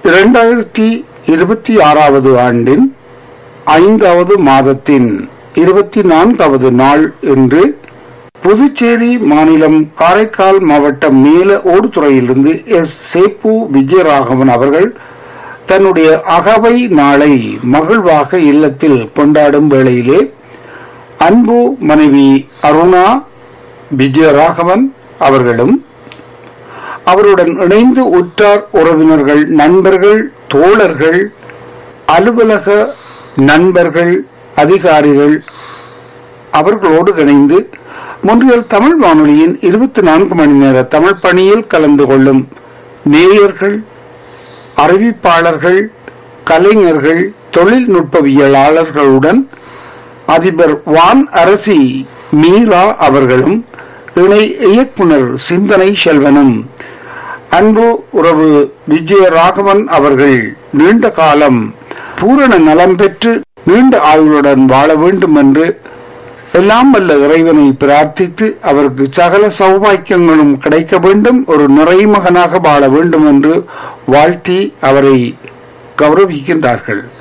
இரண்டாயிரத்தி இருபத்தி ஆறாவது ஆண்டின் ஐந்தாவது மாதத்தின் இருபத்தி நான்காவது நாள் என்று புதுச்சேரி மாநிலம் காரைக்கால் மாவட்டம் மேல ஓடுதுறையிலிருந்து எஸ் சேப்பு விஜயராகவன் அவர்கள் தன்னுடைய அகவை நாளை மகிழ்வாக இல்லத்தில் கொண்டாடும் வேளையிலே அன்பு மனைவி அருணா விஜயராகவன் அவர்களும் அவருடன் இணைந்து உற்றார் உறவினர்கள் நண்பர்கள் தோழர்கள் அலுவலக நண்பர்கள் அதிகாரிகள் அவர்களோடு இணைந்து முன்றியல் தமிழ் வானொலியின் இருபத்தி நான்கு மணி நேர தமிழ் பணியில் கலந்து கொள்ளும் நேயர்கள் அறிவிப்பாளர்கள் கலைஞர்கள் தொழில்நுட்பவியலாளர்களுடன் அதிபர் வான் அரசி மீரா அவர்களும் இணை இயக்குனர் சிந்தனை செல்வனும் அன்பு உறவு விஜயராகவன் அவர்கள் நீண்ட காலம் பூரண நலம் பெற்று நீண்ட ஆயுளுடன் வாழ வேண்டும் என்று எல்லாம் வல்ல இறைவனை பிரார்த்தித்து அவருக்கு சகல சௌபாக்கியங்களும் கிடைக்க வேண்டும் ஒரு நிறைமகனாக வாழ வேண்டும் என்று வாழ்த்தி அவரை கௌரவிக்கின்றார்கள்